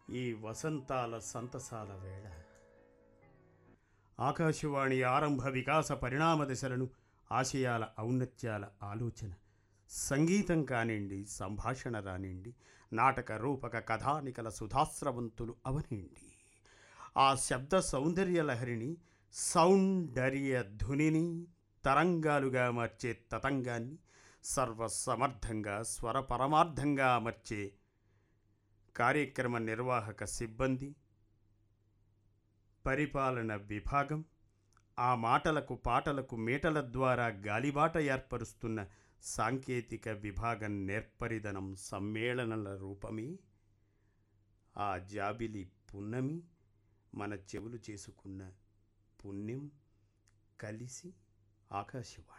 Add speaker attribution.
Speaker 1: ఈ వసంతాల సంతసాల వేళ ఆకాశవాణి ఆరంభ వికాస పరిణామ దశలను ఆశయాల ఔన్నత్యాల ఆలోచన సంగీతం కానివ్వండి సంభాషణ రానివ్వండి నాటక రూపక కథానికల సుధాస్రవంతులు అవనివ్వండి ఆ శబ్ద సౌందర్య లహరిని సౌందర్య ధునిని తరంగాలుగా మార్చే తతంగాన్ని సర్వసమర్థంగా స్వర పరమార్థంగా అమర్చే కార్యక్రమ నిర్వాహక సిబ్బంది పరిపాలన విభాగం ఆ మాటలకు పాటలకు మీటల ద్వారా గాలిబాట ఏర్పరుస్తున్న సాంకేతిక విభాగం నేర్పరిదనం సమ్మేళనల రూపమే ఆ జాబిలి పున్నమి మన చెవులు చేసుకున్న పుణ్యం కలిసి ఆకాశవాణి